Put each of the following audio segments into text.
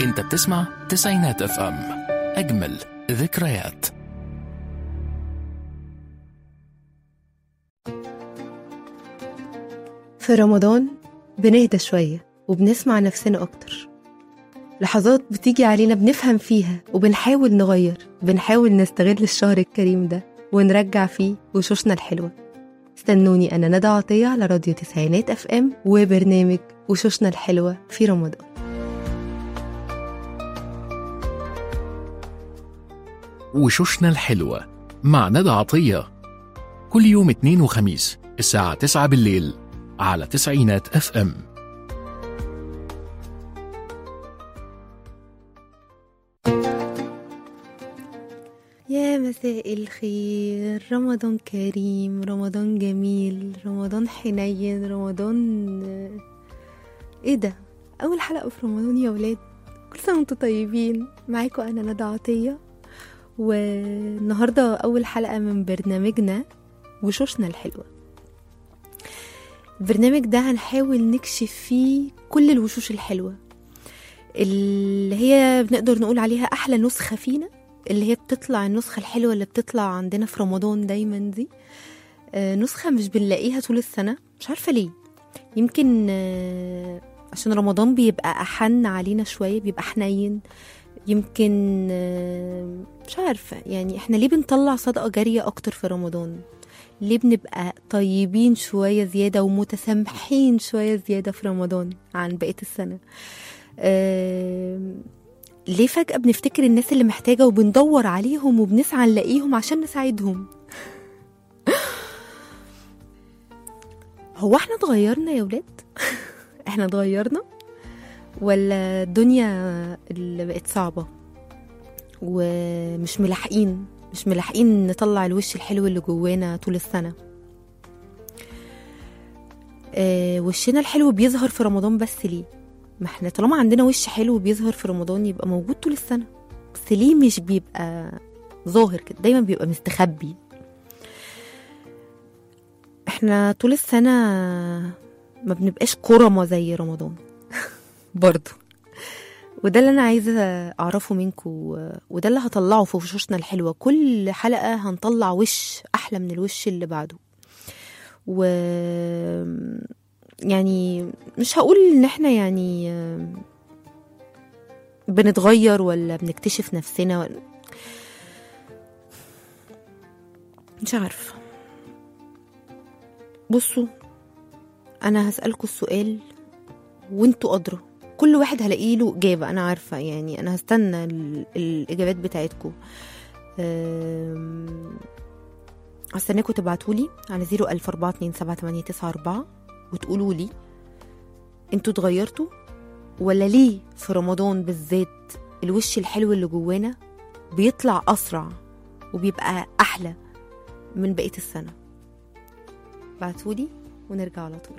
انت بتسمع تسعينات اف ام اجمل ذكريات في رمضان بنهدى شوية وبنسمع نفسنا أكتر لحظات بتيجي علينا بنفهم فيها وبنحاول نغير بنحاول نستغل الشهر الكريم ده ونرجع فيه وشوشنا الحلوة استنوني أنا ندى عطية على راديو تسعينات أف أم وبرنامج وشوشنا الحلوة في رمضان وشوشنا الحلوة مع ندى عطية كل يوم اثنين وخميس الساعة 9 بالليل على تسعينات اف ام يا مساء الخير رمضان كريم رمضان جميل رمضان حنين رمضان ايه ده اول حلقه في رمضان يا ولاد كل سنه وانتم طيبين معاكم انا ندى عطيه والنهارده اول حلقه من برنامجنا وشوشنا الحلوه البرنامج ده هنحاول نكشف فيه كل الوشوش الحلوه اللي هي بنقدر نقول عليها احلى نسخه فينا اللي هي بتطلع النسخة الحلوة اللي بتطلع عندنا في رمضان دايما دي آه، نسخة مش بنلاقيها طول السنة مش عارفة ليه يمكن آه، عشان رمضان بيبقى أحن علينا شوية بيبقى حنين يمكن آه، مش عارفة يعني احنا ليه بنطلع صدقة جارية أكتر في رمضان ليه بنبقى طيبين شوية زيادة ومتسامحين شوية زيادة في رمضان عن بقية السنة آه، ليه فجأة بنفتكر الناس اللي محتاجة وبندور عليهم وبنسعى نلاقيهم عشان نساعدهم هو احنا اتغيرنا يا ولاد احنا اتغيرنا ولا الدنيا اللي بقت صعبة ومش ملاحقين مش ملاحقين نطلع الوش الحلو اللي جوانا طول السنة اه وشنا الحلو بيظهر في رمضان بس ليه ما احنا طالما عندنا وش حلو بيظهر في رمضان يبقى موجود طول السنة بس ليه مش بيبقى ظاهر كده دايما بيبقى مستخبي احنا طول السنة ما بنبقاش كرمة زي رمضان برضو وده اللي انا عايزة اعرفه منكم وده اللي هطلعه في وشوشنا الحلوة كل حلقة هنطلع وش احلى من الوش اللي بعده و يعني مش هقول ان احنا يعني آه، بنتغير ولا بنكتشف نفسنا ولا مش عارفه بصوا انا هسألكوا السؤال وانتوا ادرى كل واحد هلاقي له اجابه انا عارفه يعني انا هستنى ال- الاجابات بتاعتكم أم، هستناكم تبعتولي على 004278994 وتقولوا لي انتوا اتغيرتوا ولا ليه في رمضان بالذات الوش الحلو اللي جوانا بيطلع اسرع وبيبقى احلى من بقيه السنه بعتولي ونرجع على طول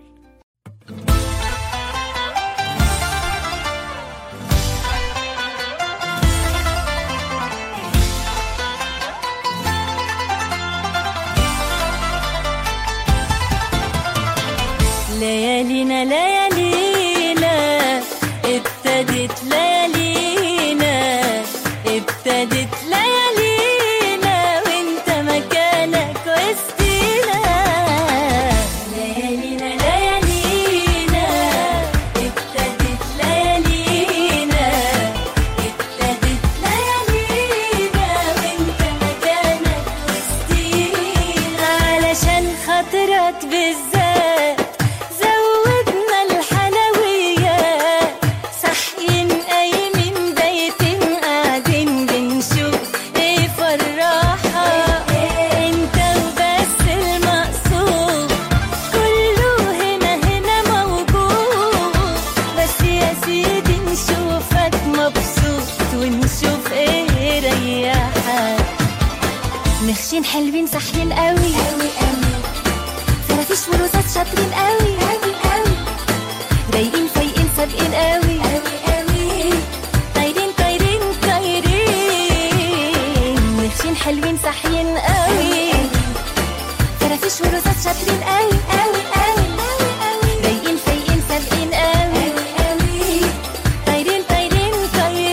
ليالينا ليالينا ابتدت ليالينا ابتدت ليالينا وانت مكانك وسطينا ليالينا ليالينا ابتدت ليالينا ابتدت ليالينا وانت مكانك وسطينا علشان خاطرك بالذات زودنا الحلويات صاحيين قايمين بايتين قاعدين بنشوف ايه فرحة انت وبس المقصود كله هنا هنا موجود بس يا سيدي نشوفك مبسوط ونشوف ايه ريحك مخشين حلوين صاحيين قوي قوي قوي فرافيش ورصاص شاطرين قوي قوي قوي رايقين فايقين سابقين قوي قوي قوي طايرين طايرين طايرين مخشين حلوين صاحيين قوي فرافيش ورصاص شاطرين قوي قوي قوي رايقين فايقين سابقين قوي طايرين طايرين طايرين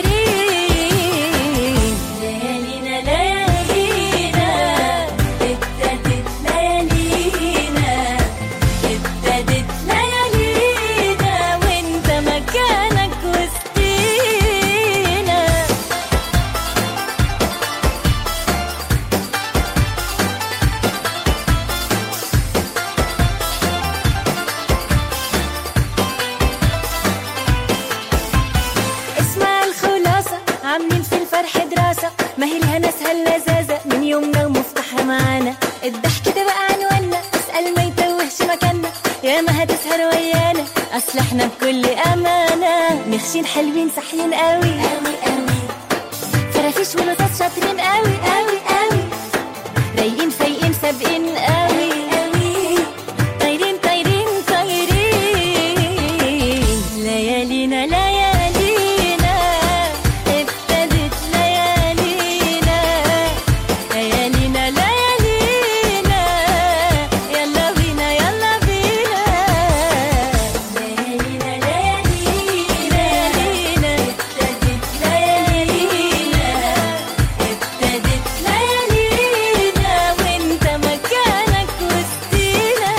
اللذاذة من يومنا ومفتاحها معانا الضحك ده بقى عنوانا اسأل ما يتوهش مكاننا يا ما هتسهر ويانا اصل احنا بكل امانة مخشين حلوين صاحيين قوي قوي قوي فرافيش ولطاط شاطرين قوي قوي قوي رايقين فايقين سابقين قوي قوي طايرين طايرين طايرين ليالينا ليالينا ابتدت ليالينا ليالينا ليالينا يلا بينا يلا بينا ليالينا ليالينا ليالينا ابتدت ليالينا ابتدت ليالينا وانت مكانك وسطينا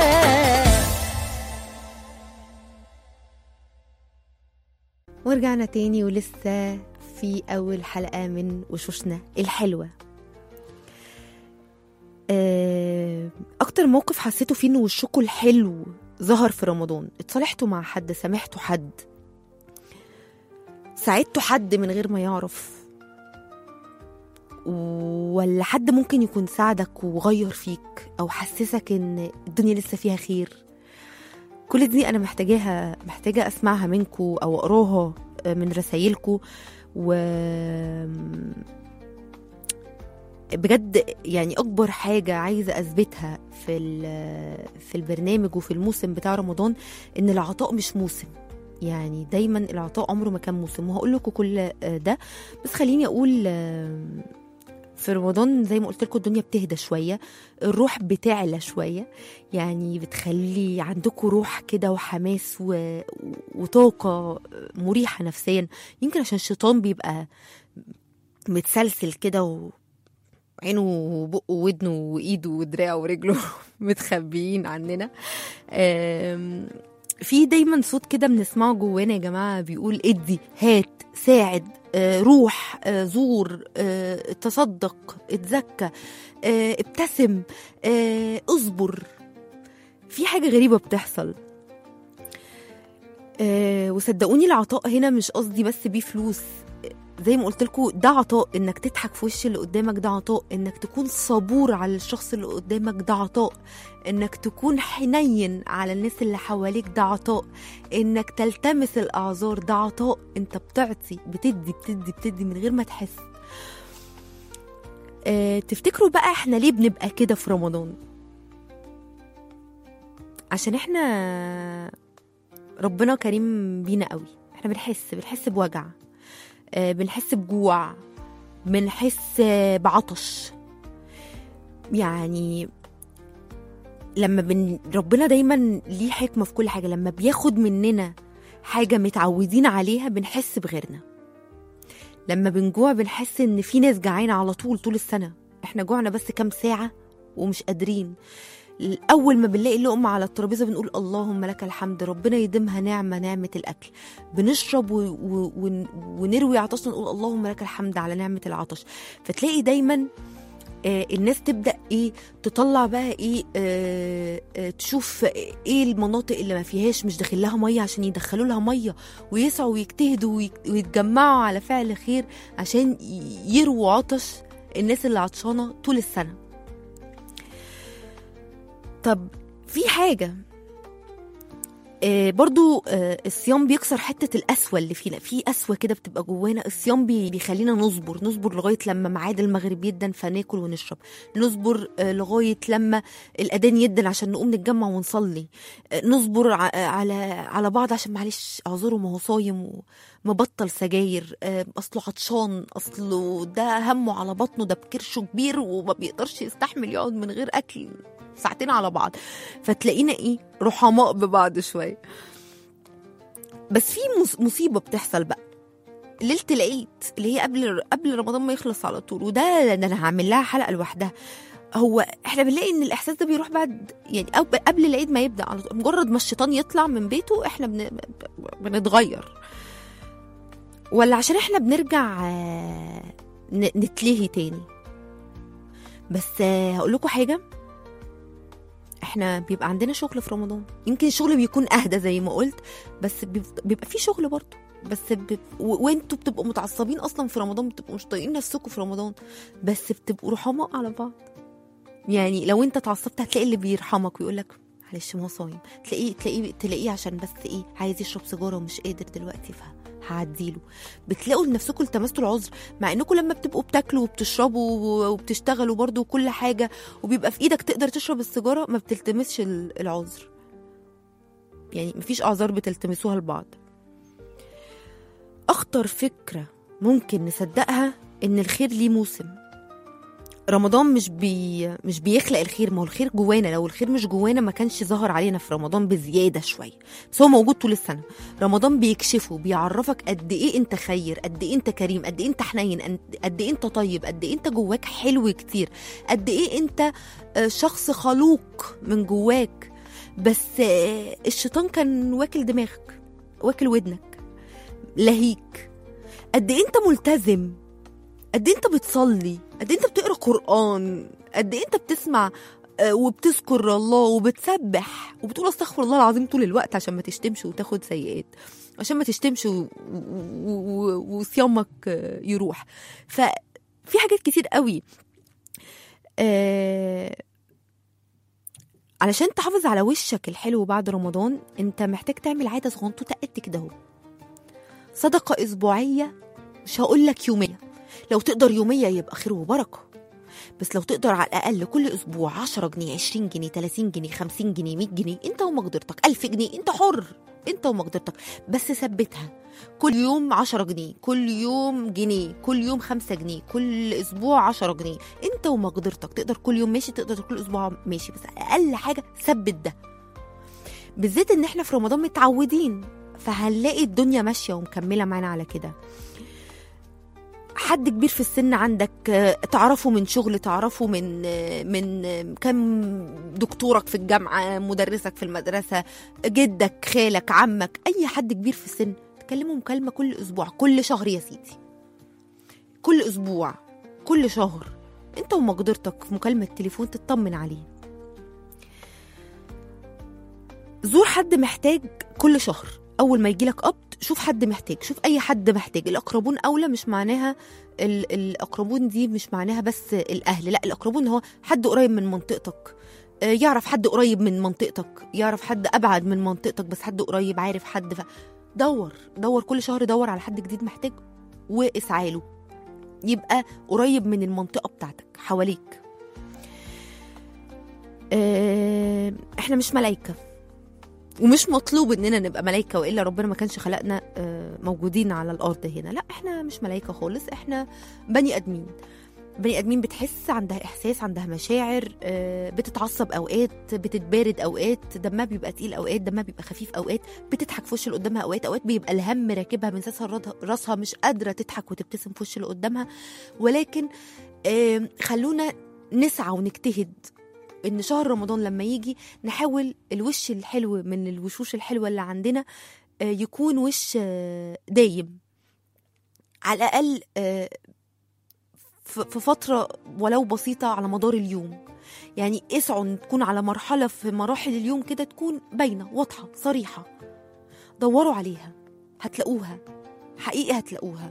ورجعنا تاني ولسه في أول حلقة من وشوشنا الحلوة آه، أكتر موقف حسيته فيه إن وشكوا الحلو ظهر في رمضان اتصالحتوا مع حد سامحتوا حد ساعدتوا حد من غير ما يعرف ولا حد ممكن يكون ساعدك وغير فيك أو حسسك إن الدنيا لسه فيها خير كل دي انا محتاجاها محتاجه اسمعها منكم او اقراها من رسايلكم و بجد يعني اكبر حاجه عايزه اثبتها في ال- في البرنامج وفي الموسم بتاع رمضان ان العطاء مش موسم يعني دايما العطاء عمره ما كان موسم وهقول لكم كل ده بس خليني اقول في رمضان زي ما قلت لكم الدنيا بتهدى شويه الروح بتعلى شويه يعني بتخلي عندكم روح كده وحماس و... وطاقة مريحة نفسيا يمكن عشان الشيطان بيبقى متسلسل كده و... عينه وبقه وودنه وايده ودراعه ورجله متخبيين عننا آم، في دايما صوت كده بنسمعه جوانا يا جماعه بيقول ادي هات ساعد آه، روح آه، زور آه، تصدق اتزكى آه، ابتسم آه، اصبر في حاجة غريبة بتحصل أه وصدقوني العطاء هنا مش قصدي بس بيه فلوس زي ما قلت لكم ده عطاء انك تضحك في وش اللي قدامك ده عطاء انك تكون صبور على الشخص اللي قدامك ده عطاء انك تكون حنين على الناس اللي حواليك ده عطاء انك تلتمس الاعذار ده عطاء انت بتعطي بتدي بتدي بتدي من غير ما تحس أه تفتكروا بقى احنا ليه بنبقى كده في رمضان عشان احنا ربنا كريم بينا قوي احنا بنحس بنحس بوجع آه، بنحس بجوع بنحس آه، بعطش يعني لما بن... ربنا دايما ليه حكمة في كل حاجة لما بياخد مننا حاجة متعودين عليها بنحس بغيرنا لما بنجوع بنحس ان في ناس جعانة على طول طول السنة احنا جوعنا بس كام ساعة ومش قادرين اول ما بنلاقي لقمه على الترابيزه بنقول اللهم لك الحمد ربنا يديمها نعمه نعمه الاكل بنشرب و... و... ون- ونروي عطشنا نقول اللهم لك الحمد على نعمه العطش فتلاقي دايما آه، الناس تبدا ايه تطلع بقى ايه آه، آه، تشوف ايه المناطق اللي ما فيهاش مش داخل لها ميه عشان يدخلوا لها ميه ويسعوا ويجتهدوا ويك- ويتجمعوا على فعل خير عشان ي- يرووا عطش الناس اللي عطشانه طول السنه طب في حاجة آه برضو آه الصيام بيكسر حتة القسوة اللي فينا في قسوة كده بتبقى جوانا الصيام بي- بيخلينا نصبر نصبر لغاية لما ميعاد المغرب يدن فناكل ونشرب نصبر آه لغاية لما الأذان يدن عشان نقوم نتجمع ونصلي آه نصبر ع- آه، على على بعض عشان معلش اعذره ما هو صايم ومبطل سجاير آه اصله عطشان اصله ده همه على بطنه ده بكرشه كبير وما بيقدرش يستحمل يقعد من غير اكل ساعتين على بعض فتلاقينا ايه رحماء ببعض شويه بس في مص- مصيبه بتحصل بقى ليله العيد اللي هي قبل قبل رمضان ما يخلص على طول وده ده انا هعمل لها حلقه لوحدها هو احنا بنلاقي ان الاحساس ده بيروح بعد يعني أو قبل العيد ما يبدا على طول مجرد ما الشيطان يطلع من بيته احنا بن... بنتغير ولا عشان احنا بنرجع آه، ن- نتلهي تاني بس هقول لكم حاجه احنا بيبقى عندنا شغل في رمضان يمكن الشغل بيكون اهدى زي ما قلت بس بيف- بيبقى في شغل برضه بس ب... و... وانتوا بتبقوا متعصبين اصلا في رمضان بتبقوا مش طايقين نفسكم في رمضان بس بتبقوا رحماء على بعض يعني لو انت اتعصبت هتلاقي اللي بيرحمك ويقول لك معلش ما هو صايم تلاقيه تلاقيه تلاقيه عشان بس ايه عايز يشرب سيجاره ومش قادر دلوقتي فهعديله بتلاقوا لنفسكم التمستوا العذر مع انكم لما بتبقوا بتاكلوا وبتشربوا وبتشتغلوا برضو وكل حاجه وبيبقى في ايدك تقدر تشرب السيجاره ما بتلتمسش ال- العذر يعني مفيش اعذار بتلتمسوها لبعض اخطر فكره ممكن نصدقها ان الخير ليه موسم رمضان مش بي مش بيخلق الخير ما هو الخير جوانا لو الخير مش جوانا ما كانش ظهر علينا في رمضان بزياده شويه بس هو موجود طول السنه رمضان بيكشفه بيعرفك قد ايه انت خير قد ايه انت كريم قد ايه انت حنين قد- قد ايه انت طيب قد ايه انت جواك حلو كتير قد ايه انت آه، شخص خلوق من جواك بس آه، الشيطان كان واكل دماغك واكل ودنك لهيك قد ايه انت ملتزم قد ايه انت بتصلي قد ايه انت بتقرا قران قد ايه انت بتسمع آه، وبتذكر الله وبتسبح وبتقول استغفر الله العظيم طول الوقت عشان ما تشتمش وتاخد سيئات عشان ما تشتمش و- و- و- وصيامك آه، يروح ففي حاجات كتير قوي آه علشان تحافظ على وشك الحلو بعد رمضان انت محتاج تعمل عاده صغنطوطه قد كده اهو صدقه اسبوعيه مش هقول لك يوميه لو تقدر يوميه يبقى خير وبركه بس لو تقدر على الاقل كل اسبوع 10 جنيه 20 جنيه 30 جنيه 50 جنيه 100 جنيه انت ومقدرتك 1000 جنيه انت حر انت ومقدرتك بس ثبتها كل يوم 10 جنيه كل يوم جنيه كل يوم 5 جنيه كل اسبوع 10 جنيه انت ومقدرتك تقدر كل يوم ماشي تقدر كل اسبوع ماشي بس اقل حاجه ثبت ده بالذات ان احنا في رمضان متعودين فهنلاقي الدنيا ماشيه ومكمله معانا على كده حد كبير في السن عندك آه، تعرفه من شغل تعرفه من آه، من آه، كم دكتورك في الجامعه مدرسك في المدرسه جدك خالك عمك اي حد كبير في السن تكلمه مكالمه كل اسبوع كل شهر يا سيدي كل اسبوع كل شهر انت ومقدرتك في مكالمه تليفون تطمن عليه زور حد محتاج كل شهر اول ما يجيلك قبض شوف حد محتاج شوف اي حد محتاج الاقربون اولى مش معناها ال- الاقربون دي مش معناها بس الاهل لا الاقربون هو حد قريب من منطقتك آه، يعرف حد قريب من منطقتك يعرف حد ابعد من منطقتك بس حد قريب عارف حد ف... دور دور كل شهر دور على حد جديد محتاج واسعى له يبقى قريب من المنطقه بتاعتك حواليك آه، احنا مش ملايكه ومش مطلوب اننا نبقى ملايكه والا ربنا ما كانش خلقنا آه، موجودين على الارض هنا لا احنا مش ملايكه خالص احنا بني ادمين بني ادمين بتحس عندها احساس عندها مشاعر آه، بتتعصب اوقات بتتبارد اوقات دمها بيبقى تقيل اوقات دمها بيبقى خفيف اوقات بتضحك في وش اللي قدامها اوقات اوقات بيبقى الهم راكبها من ساسها لرضها- راسها مش قادره تضحك وتبتسم في وش اللي قدامها ولكن آه، خلونا نسعى ونجتهد ان شهر رمضان لما يجي نحاول الوش الحلو من الوشوش الحلوه اللي عندنا آه، يكون وش آه، دايم على الاقل آه، ف- في فتره ولو بسيطه على مدار اليوم يعني اسعوا تكون على مرحله في مراحل اليوم كده تكون باينه واضحه صريحه دوروا عليها هتلاقوها حقيقي هتلاقوها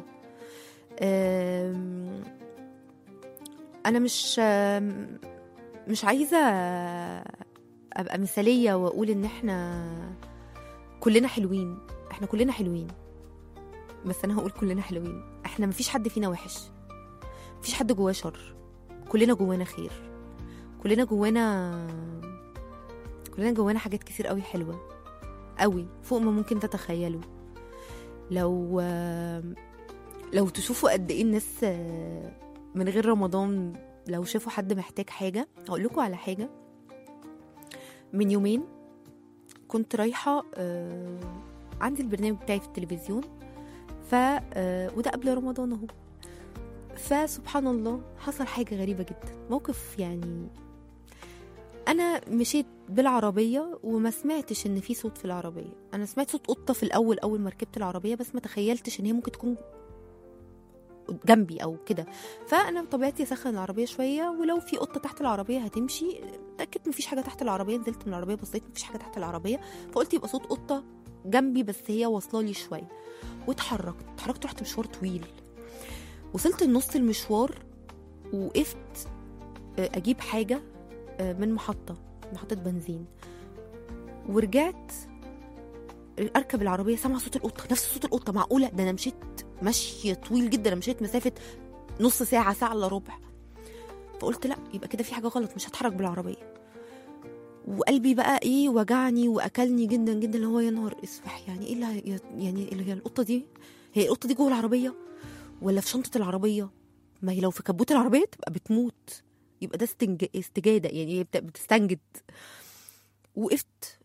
آم، انا مش آم، مش عايزه ابقى مثاليه واقول ان احنا كلنا حلوين احنا كلنا حلوين بس انا هقول كلنا حلوين احنا مفيش حد فينا وحش مفيش حد جواه شر كلنا جوانا خير كلنا جوانا كلنا جوانا حاجات كتير قوي حلوه قوي فوق ما ممكن تتخيلوا لو لو تشوفوا قد ايه الناس من غير رمضان لو شافوا حد محتاج حاجه اقول لكم على حاجه من يومين كنت رايحه آه، عندي البرنامج بتاعي في التلفزيون ف آه، وده قبل رمضان اهو فسبحان الله حصل حاجه غريبه جدا موقف يعني انا مشيت بالعربيه وما سمعتش ان في صوت في العربيه انا سمعت صوت قطه في الاول اول ما ركبت العربيه بس ما تخيلتش ان هي ممكن تكون جنبي او كده فانا بطبيعتي اسخن العربيه شويه ولو في قطه تحت العربيه هتمشي اتاكدت مفيش حاجه تحت العربيه نزلت من العربيه بصيت مفيش حاجه تحت العربيه فقلت يبقى صوت قطه جنبي بس هي واصله لي شويه واتحركت اتحركت رحت مشوار طويل وصلت لنص المشوار وقفت آه، اجيب حاجه آه، من محطه محطه بنزين ورجعت اركب العربيه سامعه صوت القطه نفس صوت القطه معقوله ده انا مشيت مشي طويل جدا انا مشيت مسافه نص ساعه ساعه الا ربع فقلت لا يبقى كده في حاجه غلط مش هتحرك بالعربيه وقلبي بقى ايه وجعني واكلني جدا جدا اللي هو يا نهار اسفح يعني ايه اللي هي- يعني اللي هي القطه دي هي القطه دي جوه العربيه ولا في شنطه العربيه ما هي لو في كبوت العربيه تبقى بتموت يبقى ده استنج... استجاده يعني هي بت- بتستنجد وقفت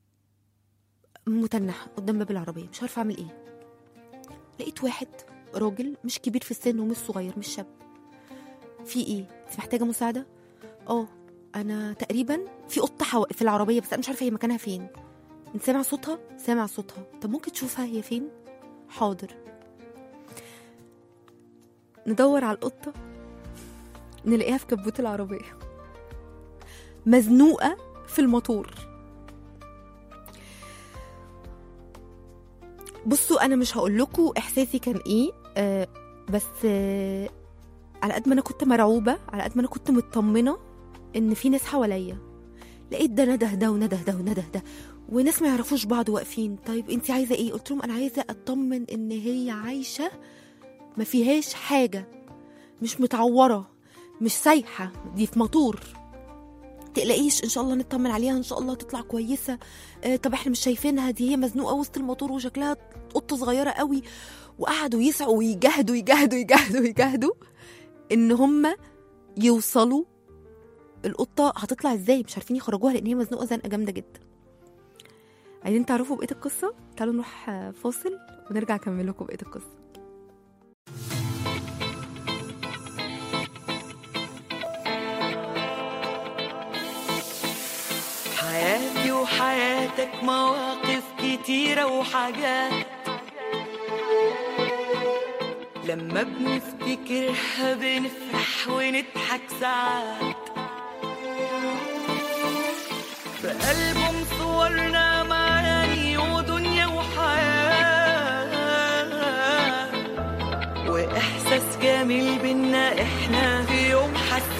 متنحه قدام باب العربيه مش عارفه اعمل ايه لقيت واحد راجل مش كبير في السن ومش صغير مش شاب في ايه انت محتاجه مساعده اه انا تقريبا في قطه حو... في العربيه بس انا مش عارفه هي مكانها فين انت سامع صوتها سامع صوتها طب ممكن تشوفها هي فين حاضر ندور على القطه نلاقيها في كبوت العربيه مزنوقه في الموتور بصوا انا مش هقول لكم احساسي كان ايه آه بس آه على قد ما انا كنت مرعوبه على قد ما انا كنت مطمنه ان في ناس حواليا لقيت ده نده ده ونده ده ونده ده وناس ما يعرفوش بعض واقفين طيب انت عايزه ايه قلت لهم انا عايزه اطمن ان هي عايشه ما فيهاش حاجه مش متعوره مش سايحه دي في موتور تقلقيش ان شاء الله نطمن عليها ان شاء الله تطلع كويسه آه طب احنا مش شايفينها دي هي مزنوقه وسط الموتور وشكلها قطه صغيره قوي وقعدوا يسعوا ويجاهدوا يجاهدوا يجاهدوا يجاهدوا ان هم يوصلوا القطه هتطلع ازاي مش عارفين يخرجوها لان هي مزنوقه زنقه جامده جدا عايزين تعرفوا بقيه القصه تعالوا نروح آه، فاصل ونرجع اكمل لكم بقيه القصه حياتي وحياتك مواقف كتيرة وحاجات لما بنفتكرها بنفرح ونضحك ساعات في ألبوم صورنا معاني ودنيا وحياة وإحساس جميل بينا إحنا في يوم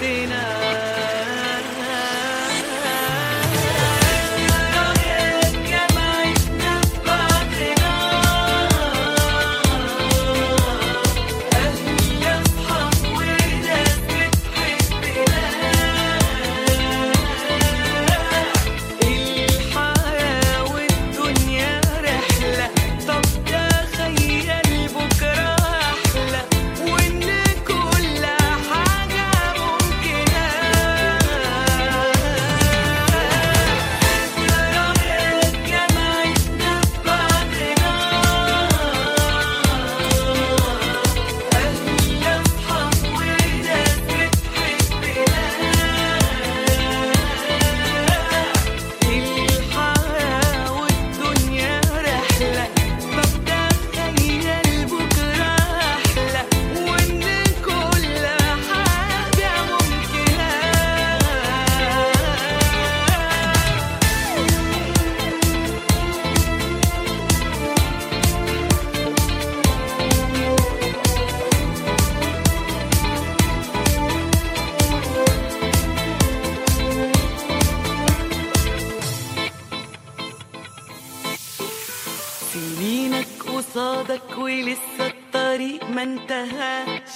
الحياة والدنيا رحلة طب تخيل بكرة أحلى وإن كل حاجة ممكنة ذكريات جمعتنا ببعضنا أهل أصحاب وناس بتحبنا الحياة والدنيا رحلة طب تخيل بكرة أحلى وإن كل حاجة ممكنة سنينك قصادك ولسه الطريق ما انتهاش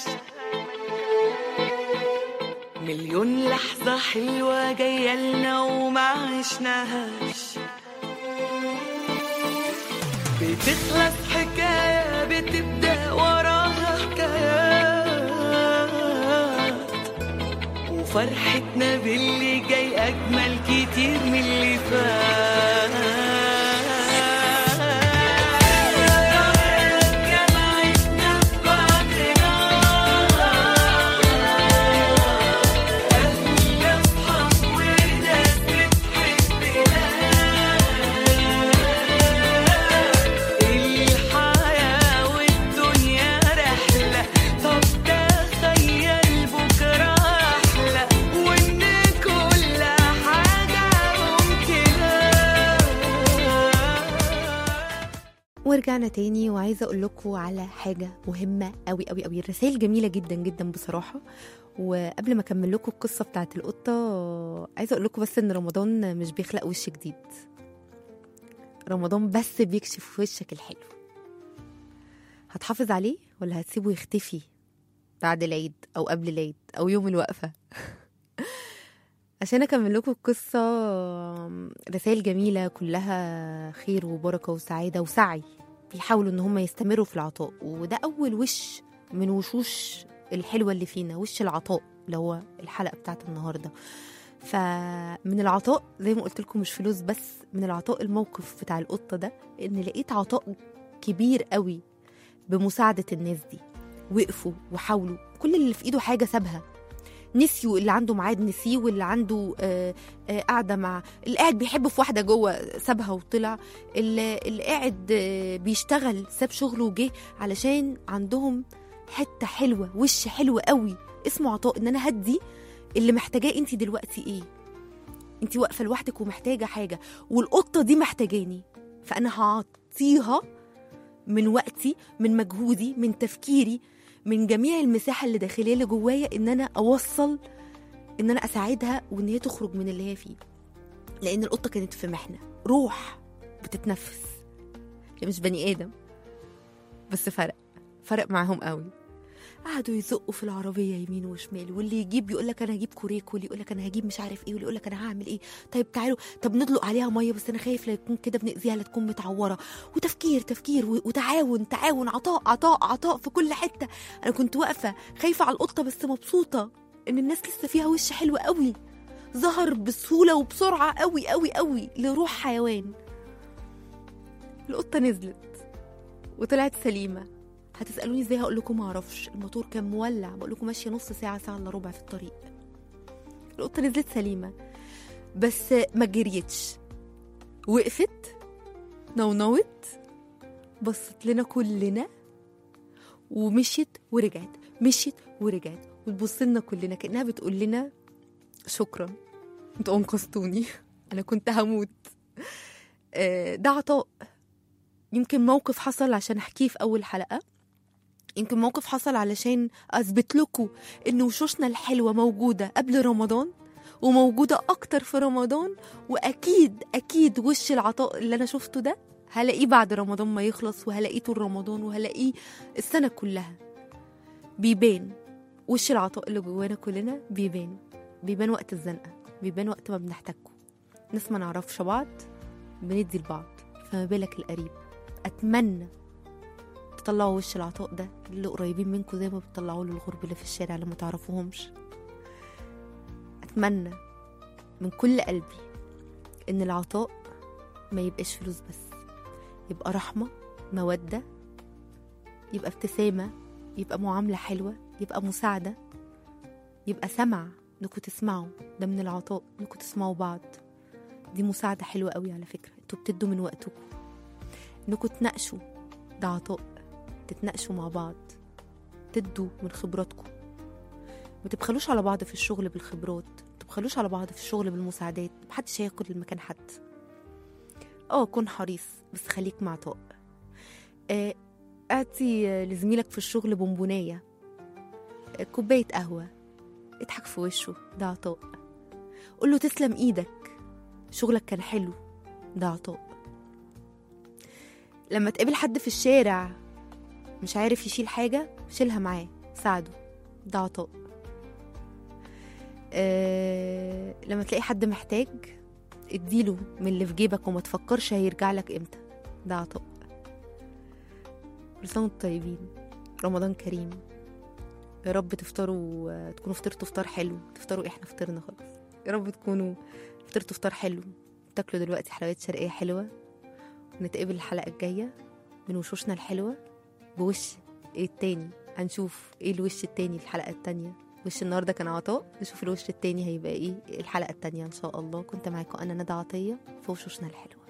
مليون لحظة حلوة جاية لنا وما عشناهاش بتخلص حكاية بتبدأ وراها حكايات وفرحتنا باللي جاي أجمل كتير من اللي فات جمعتنا ببعضنا أهل أصحاب وناس بتحبنا الحياة والدنيا رحلة طب ورجعنا تاني وعايزه اقول لكم على حاجه مهمه قوي قوي قوي الرسائل جميله جدا جدا بصراحه وقبل ما اكمل لكم القصه بتاعت القطه عايزه اقول لكم بس ان رمضان مش بيخلق وش جديد رمضان بس بيكشف وشك الحلو هتحافظ عليه ولا هتسيبه يختفي بعد العيد او قبل العيد او يوم الوقفه عشان اكمل لكم القصه رسائل جميله كلها خير وبركه وسعاده وسعي بيحاولوا ان هم يستمروا في العطاء وده اول وش من وشوش الحلوه اللي فينا وش العطاء اللي هو الحلقه بتاعت النهارده فمن العطاء زي ما قلت لكم مش فلوس بس من العطاء الموقف بتاع القطه ده ان لقيت عطاء كبير قوي بمساعده الناس دي وقفوا وحاولوا كل اللي في ايده حاجه سابها نسيوا اللي عنده ميعاد نسيه واللي عنده آه، آه، قاعده مع اللي قاعد بيحب في واحده جوه سابها وطلع اللي, اللي قاعد آه، بيشتغل ساب شغله وجه علشان عندهم حته حلوه وش حلو قوي اسمه عطاء ان انا هدي اللي محتاجاه انت دلوقتي ايه انت واقفه لوحدك ومحتاجه حاجه والقطه دي محتاجاني فانا هعطيها من وقتي من مجهودي من تفكيري من جميع المساحه اللي داخليه اللي جوايا ان انا اوصل ان انا اساعدها وان هي تخرج من اللي هي فيه لان القطه كانت في محنه روح بتتنفس هي مش بني ادم بس فرق فرق معاهم قوي قعدوا يزقوا في العربيه يمين وشمال واللي يجيب يقول لك انا هجيب كوريك واللي يقول لك انا هجيب مش عارف ايه واللي يقول لك انا هعمل ايه طيب تعالوا طب ندلق عليها ميه بس انا خايف لا يكون كده بنأذيها لا تكون متعوره وتفكير تفكير و- وتعاون تعاون عطاء عطاء عطاء في كل حته انا كنت واقفه خايفه على القطه بس مبسوطه ان الناس لسه فيها وش حلو قوي ظهر بسهوله وبسرعه قوي قوي قوي لروح حيوان القطه نزلت وطلعت سليمه هتسالوني ازاي هقول لكم ما اعرفش الموتور كان مولع بقول لكم ماشيه نص ساعه ساعه الا ربع في الطريق القطه نزلت سليمه بس ما جريتش وقفت نونوت بصت لنا كلنا ومشيت ورجعت مشيت ورجعت وتبص لنا كلنا كانها بتقول لنا شكرا انتوا انقذتوني انا كنت هموت آه، ده عطاء يمكن موقف حصل عشان احكيه في اول حلقه يمكن موقف حصل علشان اثبت لكم ان وشوشنا الحلوه موجوده قبل رمضان وموجوده اكتر في رمضان واكيد اكيد وش العطاء اللي انا شفته ده هلاقيه بعد رمضان ما يخلص وهلاقيه طول رمضان وهلاقيه السنه كلها بيبان وش العطاء اللي جوانا كلنا بيبان بيبان وقت الزنقه بيبان وقت ما بنحتاجكم ناس ما نعرفش بعض بندي لبعض فما بالك القريب اتمنى تطلعوا وش العطاء ده اللي قريبين منكم زي ما بتطلعوا له الغرب اللي في الشارع اللي ما تعرفوهمش اتمنى من كل قلبي ان العطاء ما يبقاش فلوس بس يبقى رحمه موده يبقى ابتسامه يبقى معامله حلوه يبقى مساعده يبقى سمع انكم تسمعوا ده من العطاء انكم تسمعوا بعض دي مساعده حلوه قوي على فكره انتوا بتدوا من وقتكم انكم تناقشوا ده عطاء تتناقشوا مع بعض تدوا من خبراتكم ما تبخلوش على بعض في الشغل بالخبرات ما تبخلوش على بعض في الشغل بالمساعدات محدش هياخد المكان حد اه كن حريص بس خليك مع عطاء آه، اعطي آه، لزميلك في الشغل بونبونايه آه، كوبايه قهوه اضحك في وشه ده عطاء قول له تسلم ايدك شغلك كان حلو ده عطاء لما تقابل حد في الشارع مش عارف يشيل حاجة شيلها معاه ساعده ده عطاء أه لما تلاقي حد محتاج اديله من اللي في جيبك وما تفكرش هيرجع لك امتى ده عطاء كل سنة وانتم طيبين رمضان كريم يا رب تفطروا تكونوا فطرتوا فطار حلو تفطروا احنا فطرنا خلاص يا رب تكونوا فطرتوا فطار حلو تاكلوا دلوقتي حلويات شرقية حلوة ونتقابل الحلقة الجاية من وشوشنا الحلوة بوش ايه التاني هنشوف ايه الوش التاني الحلقة التانية وش النهاردة كان عطاء نشوف الوش التاني هيبقى ايه الحلقة التانية ان شاء الله كنت معاكم انا ندى عطية في وشوشنا الحلوة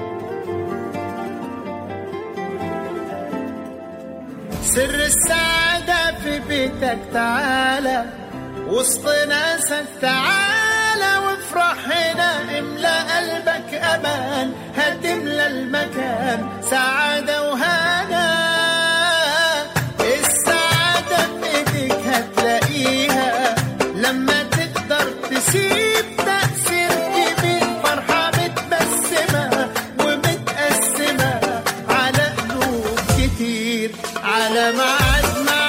سر السعادة سعادة في بيتك تعالى وسط ناسك تعالى وافرح هنا املى قلبك امان هتملى المكان سعادة وهنا السعادة في ايديك هتلاقيها لما تقدر تسيب تأثير كبير فرحة متبسمة ومتقسمة على قلوب كتير على ميعاد مع